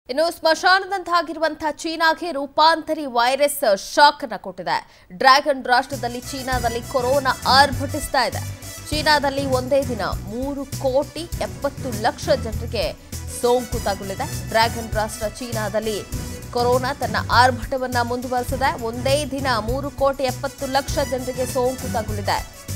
ಇನ್ನು ಸ್ಮಶಾನದಂತಾಗಿರುವಂತಹ ಚೀನಾಗೆ ರೂಪಾಂತರಿ virus shock ಅನ್ನ ಕೊಟ್ಟಿದೆ ಡ್ರ್ಯಾಗನ್ ರಾಷ್ಟ್ರದಲ್ಲಿ ಚೀನಾದಲ್ಲಿ ಕೊರೋನಾ ಆರ್ಭಟಿಸ್ತಾ ಇದೆ ಚೀನಾದಲ್ಲಿ ಒಂದೇ ದಿನ ಮೂರು ಕೋಟಿ ಎಪ್ಪತ್ತು ಲಕ್ಷ ಜನರಿಗೆ ಸೋಂಕು ತಗುಲಿದೆ ಡ್ರ್ಯಾಗನ್ ರಾಷ್ಟ್ರ ಚೀನಾದಲ್ಲಿ ಕೊರೋನಾ ತನ್ನ ಆರ್ಭಟವನ್ನ ಮುಂದುವರೆಸಿದೆ ಒಂದೇ ದಿನ ಮೂರು ಕೋಟಿ ಎಪ್ಪತ್ತು ಲಕ್ಷ ಜನರಿಗೆ ಸೋಂಕು ತಗುಲಿದೆ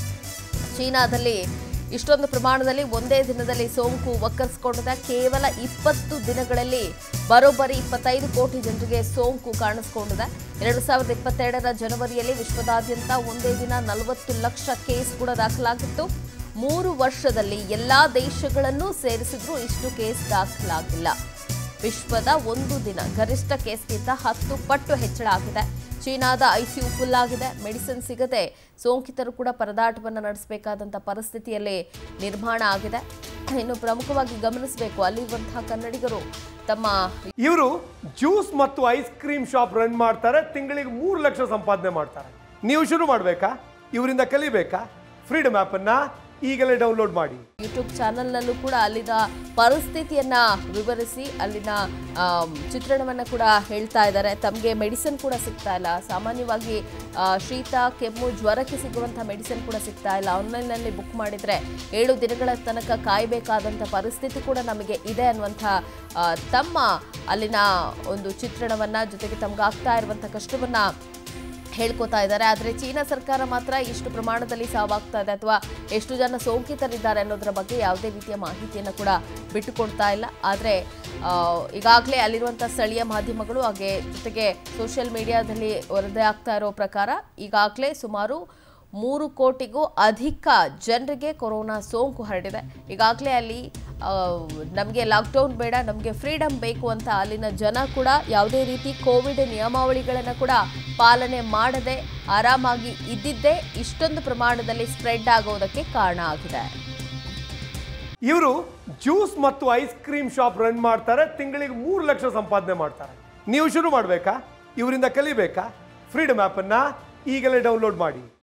ಚೀನಾದಲ್ಲಿ ಇಷ್ಟೊಂದು ಪ್ರಮಾಣದಲ್ಲಿ ಒಂದೇ ದಿನದಲ್ಲಿ ಸೋಂಕು ಒಕ್ಕರಿಸಿಕೊಂಡಿದೆ ಕೇವಲ ಇಪ್ಪತ್ತು ದಿನಗಳಲ್ಲಿ ಬರೋಬ್ಬರಿ ಇಪ್ಪತ್ತೈದು ಕೋಟಿ ಜನರಿಗೆ ಸೋಂಕು ಕಾಣಿಸಿಕೊಂಡಿದೆ ಎರಡು ಸಾವಿರದ ಇಪ್ಪತ್ತೆರಡರ ಜನವರಿಯಲ್ಲಿ ವಿಶ್ವದಾದ್ಯಂತ ಒಂದೇ ದಿನ ನಲವತ್ತು ಲಕ್ಷ ಕೇಸ್ ಕೂಡ ದಾಖಲಾಗಿತ್ತು ಮೂರು ವರ್ಷದಲ್ಲಿ ಎಲ್ಲಾ ದೇಶಗಳನ್ನೂ ಸೇರಿಸಿದ್ರೂ ಇಷ್ಟು ಕೇಸ್ ದಾಖಲಾಗಿಲ್ಲ ವಿಶ್ವದ ಒಂದು ದಿನ ಗರಿಷ್ಠ ಕೇಸ್ಗಿಂತ ಹತ್ತು ಪಟ್ಟು ಹೆಚ್ಚಳ ಆಗಿದೆ ಚೀನಾದ ಐಸಿಯು ಫುಲ್ ಆಗಿದೆ ಮೆಡಿಸಿನ್ ಸಿಗದೆ ಸೋಂಕಿತರು ಕೂಡ ಪರದಾಟವನ್ನು ನಡೆಸಬೇಕಾದಂಥ ಪರಿಸ್ಥಿತಿಯಲ್ಲಿ ನಿರ್ಮಾಣ ಆಗಿದೆ ಇನ್ನು ಪ್ರಮುಖವಾಗಿ ಗಮನಿಸಬೇಕು ಅಲ್ಲಿರುವಂತಹ ಕನ್ನಡಿಗರು ತಮ್ಮ ಇವರು ಜ್ಯೂಸ್ ಮತ್ತು ಐಸ್ ಕ್ರೀಮ್ ಶಾಪ್ ರನ್ ಮಾಡ್ತಾರೆ ತಿಂಗಳಿಗೆ ಮೂರು ಲಕ್ಷ ಸಂಪಾದನೆ ಮಾಡ್ತಾರೆ ನೀವು ಶುರು ಮಾಡಬೇಕಾ ಇವರಿಂದ ಕಲಿಬೇಕಾ ಫ್ರೀಡಮ್ ಆ್ಯಪನ್ನು ಈಗಲೇ ಡೌನ್ಲೋಡ್ ಮಾಡಿ ಯೂಟ್ಯೂಬ್ ಚಾನಲ್ನಲ್ಲೂ ಕೂಡ ಅಲ್ಲಿನ ಪರಿಸ್ಥಿತಿಯನ್ನ ವಿವರಿಸಿ ಅಲ್ಲಿನ ಆಮ್, ಚಿತ್ರಣವನ್ನ ಕೂಡ ಹೇಳ್ತಾ ಇದ್ದಾರೆ ತಮಗೆ ಮೆಡಿಸಿನ್ ಕೂಡ ಸಿಗ್ತಾ ಇಲ್ಲ ಸಾಮಾನ್ಯವಾಗಿ ಆ, ಶೀತ ಕೆಮ್ಮು ಜ್ವರಕ್ಕೆ ಸಿಗುವಂಥ ಮೆಡಿಸಿನ್ ಕೂಡ ಸಿಗ್ತಾ ಇಲ್ಲ ಆನ್ಲೈನ್ನಲ್ಲಿ ಬುಕ್ ಮಾಡಿದ್ರೆ ಏಳು ದಿನಗಳ ತನಕ ಕಾಯಬೇಕಾದಂಥ ಪರಿಸ್ಥಿತಿ ಕೂಡ ನಮಗೆ ಇದೆ ಅನ್ನುವಂಥ ಆ, ತಮ್ಮ ಅಲ್ಲಿನ ಒಂದು ಚಿತ್ರಣವನ್ನ ಜೊತೆಗೆ ತಮ್ಗಾಗ್ತಾ ಇರುವಂಥ ಕಷ್ಟವನ್ನ ಹೇಳ್ಕೊತಾ ಇದ್ದಾರೆ ಆದರೆ ಚೀನಾ ಸರ್ಕಾರ ಮಾತ್ರ ಇಷ್ಟು ಪ್ರಮಾಣದಲ್ಲಿ ಸಾವಾಗ್ತಾ ಇದೆ ಅಥವಾ ಎಷ್ಟು ಜನ ಸೋಂಕಿತರಿದ್ದಾರೆ ಅನ್ನೋದರ ಬಗ್ಗೆ ಯಾವುದೇ ರೀತಿಯ ಮಾಹಿತಿಯನ್ನು ಕೂಡ ಬಿಟ್ಟುಕೊಡ್ತಾ ಇಲ್ಲ ಆದರೆ ಈಗಾಗಲೇ ಅಲ್ಲಿರುವಂಥ ಸ್ಥಳೀಯ ಮಾಧ್ಯಮಗಳು ಹಾಗೆ ಜೊತೆಗೆ ಸೋಷಿಯಲ್ ಮೀಡಿಯಾದಲ್ಲಿ ವರದಿ ಆಗ್ತಾ ಇರೋ ಪ್ರಕಾರ ಈಗಾಗಲೇ ಸುಮಾರು ಮೂರು ಕೋಟಿಗೂ ಅಧಿಕ ಜನರಿಗೆ ಕೊರೋನಾ ಸೋಂಕು ಹರಡಿದೆ ಈಗಾಗಲೇ ಅಲ್ಲಿ ನಮಗೆ ಲಾಕ್ಡೌನ್ ಬೇಡ ನಮಗೆ ಫ್ರೀಡಮ್ ಬೇಕು ಅಂತ ಅಲ್ಲಿನ ಜನ ಕೂಡ ಯಾವುದೇ ರೀತಿ ಕೋವಿಡ್ ನಿಯಮಾವಳಿಗಳನ್ನು ಕೂಡ ಪಾಲನೆ ಮಾಡದೆ ಆರಾಮಾಗಿ ಇದ್ದಿದ್ದೇ ಇಷ್ಟೊಂದು ಪ್ರಮಾಣದಲ್ಲಿ ಸ್ಪ್ರೆಡ್ ಆಗೋದಕ್ಕೆ ಕಾರಣ ಆಗಿದೆ ಇವರು ಜ್ಯೂಸ್ ಮತ್ತು ಐಸ್ ಕ್ರೀಮ್ ಶಾಪ್ ರನ್ ಮಾಡ್ತಾರೆ ತಿಂಗಳಿಗೆ ಮೂರು ಲಕ್ಷ ಸಂಪಾದನೆ ಮಾಡ್ತಾರೆ ನೀವು ಶುರು ಮಾಡಬೇಕಾ ಇವರಿಂದ ಕಲಿಬೇಕಾ ಫ್ರೀಡಮ್ ಆ್ಯಪನ್ನು ಈಗಲೇ ಡೌನ್ಲೋಡ್ ಮಾಡಿ